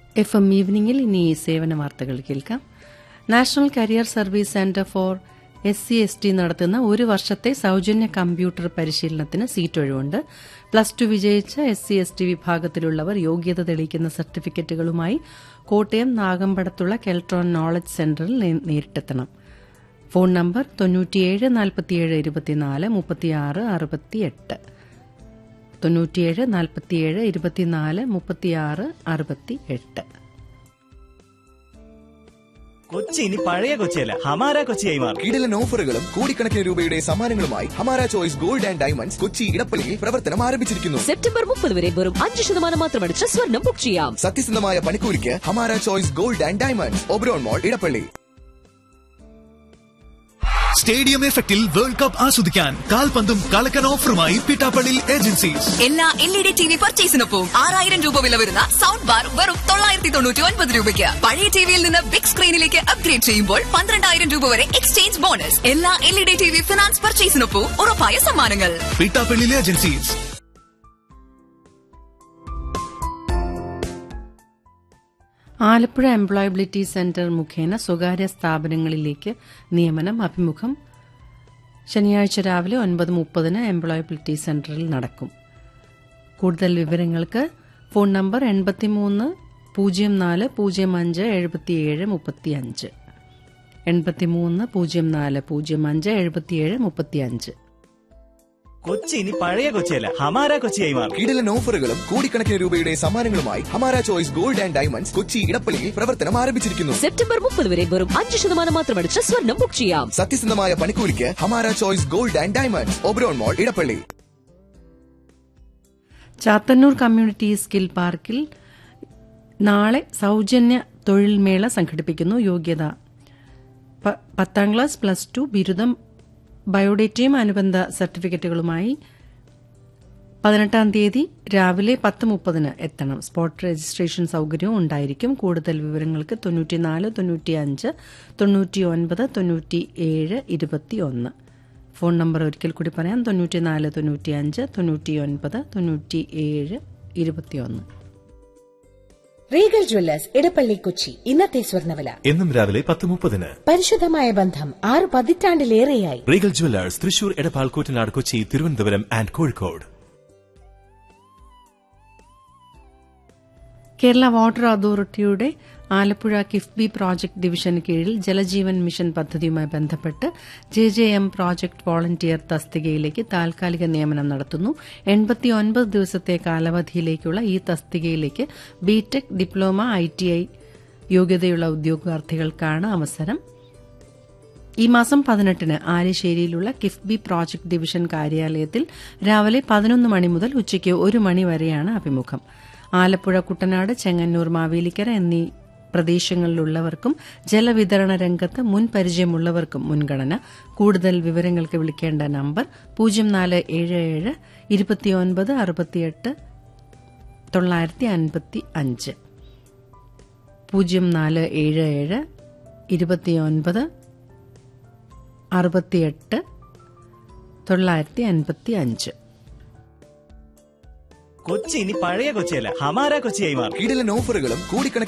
F M ഈവനിങ്ങിൽ ഇനി സേവന വാർത്തകൾ കേൾക്കാം national career service centre for S C S T നടത്തുന്ന ഒരു വർഷത്തെ സൌജന്യ കമ്പ്യൂട്ടർ പരിശീലനത്തിന് സീറ്റ് ഒഴിവുണ്ട് പ്ലസ് ടു വിജയിച്ച എസ് സി എസ് ടി വിഭാഗത്തിലുള്ളവർ യോഗ്യത തെളിയിക്കുന്ന സർട്ടിഫിക്കറ്റുകളുമായി കോട്ടയം നാഗമ്പടത്തുള്ള കെൽട്രോൺ നോളജ് സെന്ററിൽ നേ- നേരിട്ടെത്തണം ഫോൺ നമ്പർ തൊണ്ണൂറ്റിയേഴ് നാൽപ്പത്തിയേഴ് ഇരുപത്തിനാല് മുപ്പത്തിയാറ് അറുപത്തിയെട്ട് തൊണ്ണൂറ്റിയേഴ് നാൽപ്പത്തിയേഴ് ഇരുപത്തിനാല് മുപ്പത്തിയാറ് അറുപത്തി എട്ട് കൊച്ചി ഇനി പഴയ കൊച്ചിയല്ല ഹമാര കൊച്ചിയായി മാറും കിടിലൻ ഓഫറുകളും കോടിക്കണക്കിന് രൂപയുടെ സമ്മാനങ്ങളുമായി Hamara choice gold and diamonds Kochi ഇടപ്പള്ളിയിൽ പ്രവർത്തനം ആരംഭിച്ചിരിക്കുന്നു സെപ്റ്റംബർ മുപ്പത് വരെ വെറും അഞ്ച് ശതമാനം മാത്രമടിച്ച് സ്വർണം ബുക്ക് ചെയ്യാം സത്യസന്ധമായ പണിക്കൂലിക്ക് Hamara choice gold and diamonds Oberon mall Edappally stadium എഫക്റ്റിൽ വേൾഡ് കപ്പ് ആസ്വദിക്കാൻ കാൽപന്തും കളക്കൻ ഓഫറുമായി പിട്ടാപ്പള്ളി ഏജൻസീസ് എല്ലാ L E D T V പർച്ചേസിനൊപ്പം ആറായിരം രൂപ വില വരുന്ന സൗണ്ട് ബാർ വെറും തൊള്ളായിരത്തി തൊണ്ണൂറ്റി ഒൻപത് രൂപയ്ക്ക് പഴയ ടിവിയിൽ നിന്ന് ബിഗ് സ്ക്രീനിലേക്ക് അപ്ഗ്രേഡ് ചെയ്യുമ്പോൾ പന്ത്രണ്ടായിരം രൂപ വരെ എക്സ്ചേഞ്ച് ബോണസ് എല്ലാ L E D T V finance പർച്ചേസിനൊപ്പം ഉറപ്പായ സമ്മാനങ്ങൾ Pittappilly agencies Alappuzha employability centre മുഖേന സ്വകാര്യ സ്ഥാപനങ്ങളിലേക്ക് നിയമനം അഭിമുഖം ശനിയാഴ്ച രാവിലെ ഒൻപത് മുപ്പതിന് എംപ്ലോയബിലിറ്റി സെന്ററിൽ നടക്കും കൂടുതൽ വിവരങ്ങൾക്ക് ഫോൺ നമ്പർ എൺപത്തിമൂന്ന് പൂജ്യം നാല് പൂജ്യം അഞ്ച് എഴുപത്തിയേഴ് മുപ്പത്തിയഞ്ച് എൺപത്തിമൂന്ന് പൂജ്യം നാല് പൂജ്യം അഞ്ച് എഴുപത്തിയേഴ് മുപ്പത്തിയഞ്ച് കൊച്ചി ഇനി പഴയ കൊച്ചിയല്ല ഹമാര കൊച്ചിയായി മാറും കിടിലൻ ഓഫറുകളും കോടിക്കണക്കിന് രൂപയുടെ സമ്മാനങ്ങളുമായി Hamara choice gold and diamonds Kochi ഇടപ്പള്ളിയിൽ പ്രവർത്തനം ആരംഭിച്ചിരിക്കുന്നു സെപ്റ്റംബർ മുപ്പത് വരെ വെറും അഞ്ച് ശതമാനം മാത്രമടിച്ച് സ്വർണം ബുക്ക് ചെയ്യാം സത്യസന്ധമായ പണിക്കൂലിക്ക് Hamara choice gold and diamonds Oberon mall Edappally Chathannoor community skill പാർക്കിൽ നാളെ സൗജന്യ തൊഴിൽ മേള സംഘടിപ്പിക്കുന്നു യോഗ്യത പ- പത്താം ക്ലാസ് പ്ലസ് ടു ബിരുദം ബയോഡേറ്റയും അനുബന്ധ സർട്ടിഫിക്കറ്റുകളുമായി പതിനെട്ടാം തീയതി രാവിലെ പത്ത് മുപ്പതിന് എത്തണം സ്പോട്ട് രജിസ്ട്രേഷൻ സൗകര്യവും ഉണ്ടായിരിക്കും കൂടുതൽ വിവരങ്ങൾക്ക് തൊണ്ണൂറ്റിനാല് തൊണ്ണൂറ്റിയഞ്ച് തൊണ്ണൂറ്റി ഒൻപത് തൊണ്ണൂറ്റി ഏഴ് ഇരുപത്തി ഒന്ന് ഫോൺ നമ്പർ ഒരിക്കൽ കൂടി പറയാം തൊണ്ണൂറ്റിനാല് തൊണ്ണൂറ്റിയഞ്ച് തൊണ്ണൂറ്റി ഒൻപത് തൊണ്ണൂറ്റി ഏഴ് ഇരുപത്തിയൊന്ന് റീഗൽ ജ്വല്ലേഴ്സ് ഇടപ്പള്ളി കൊച്ചി ഇന്നത്തെ സ്വർണ്ണവില എന്നും രാവിലെ പത്ത് മുപ്പതിന് പരിശുദ്ധമായ ബന്ധം ആറ് പതിറ്റാണ്ടിലേറെയായി Regal jewellers Thrissur Edappal Koottanad Kochi Thiruvananthapuram and Kozhikode Kerala water അതോറിറ്റിയുടെ ആലപ്പുഴ കിഫ്ബി പ്രോജക്ട് ഡിവിഷന് കീഴിൽ ജലജീവൻ മിഷൻ പദ്ധതിയുമായി ബന്ധപ്പെട്ട് J J M project volunteer തസ്തികയിലേക്ക് താൽക്കാലിക നിയമനം നടത്തുന്നു എൺപത്തിയൊൻപത് ദിവസത്തെ കാലാവധിയിലേക്കുള്ള ഈ തസ്തികയിലേക്ക് BTech diploma I T I യോഗ്യതയുള്ള ഉദ്യോഗാർത്ഥികൾക്കാണ് അവസരം ഈ മാസം പതിനെട്ടിന് ആലിശ്ശേരിയിലുള്ള കിഫ്ബി പ്രോജക്ട് ഡിവിഷൻ കാര്യാലയത്തിൽ രാവിലെ പതിനൊന്ന് മണി മുതൽ ഉച്ചയ്ക്ക് ഒരു മണി വരെയാണ് അഭിമുഖം ആലപ്പുഴ കുട്ടനാട് ചെങ്ങന്നൂർ മാവേലിക്കര എന്നീ പ്രദേശങ്ങളിലുള്ളവർക്കും ജലവിതരണ രംഗത്ത് മുൻ പരിചയമുള്ളവർക്കും മുൻഗണന കൂടുതൽ വിവരങ്ങൾക്ക് വിളിക്കേണ്ട നമ്പർ പൂജ്യം നാല് ഏഴ് ഏഴ് ഇരുപത്തിയൊൻപത് അറുപത്തിയെട്ട് തൊള്ളായിരത്തി അൻപത്തി അഞ്ച് പൂജ്യം നാല് ഏഴ് ഏഴ് ഇരുപത്തിയൊൻപത് അറുപത്തിയെട്ട് തൊള്ളായിരത്തി അൻപത്തി അഞ്ച് കൊച്ചി ഇനി പഴയ കൊച്ചിയല്ല ഹമാര കൊച്ചിയായി മാറും കിടിലൻ ഓഫറുകളും കോടിക്കണക്കിന്